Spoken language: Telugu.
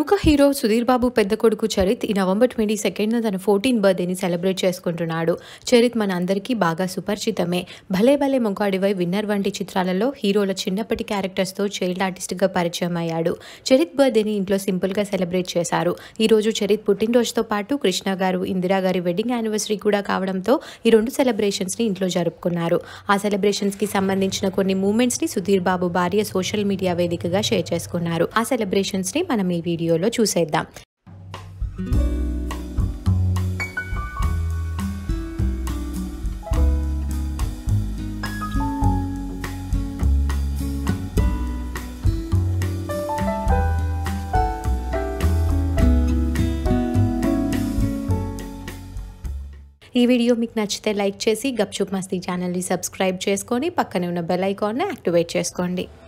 ప్రముఖ హీరో సుధీర్ బాబు పెద్ద కొడుకు చరిత్ ఈ నవంబర్ ట్వంటీ సెకండ్న తన ఫోర్టీన్ బర్త్డేని సెలబ్రేట్ చేసుకుంటున్నాడు చరిత్ మన అందరికీ బాగా సుపరిచితమే భలే భలే మొగాడివై విన్నర్ వంటి చిత్రాలలో హీరోల చిన్నప్పటి క్యారెక్టర్స్తో చైల్డ్ ఆర్టిస్ట్గా పరిచయం అయ్యాడు చరిత్ బర్త్డేని ఇంట్లో సింపుల్గా సెలబ్రేట్ చేశారు ఈరోజు చరిత్ పుట్టినరోజుతో పాటు కృష్ణ గారు ఇందిరా గారి వెడ్డింగ్ యానివర్సరీ కూడా కావడంతో ఈ రెండు సెలబ్రేషన్స్ని ఇంట్లో జరుపుకున్నారు ఆ సెలబ్రేషన్స్కి సంబంధించిన కొన్ని మూమెంట్స్ని సుధీర్ బాబు భార్య సోషల్ మీడియా వేదికగా షేర్ చేసుకున్నారు ఆ సెలబ్రేషన్స్ని మనం ఈ వీడియోలో చూసేద్దాం ఈ వీడియో మీకు నచ్చితే లైక్ చేసి గప్చుప్ మస్తీ ఛానల్ని సబ్స్క్రైబ్ చేసుకొని పక్కనే ఉన్న బెల్ ఐకాన్ని యాక్టివేట్ చేసుకోండి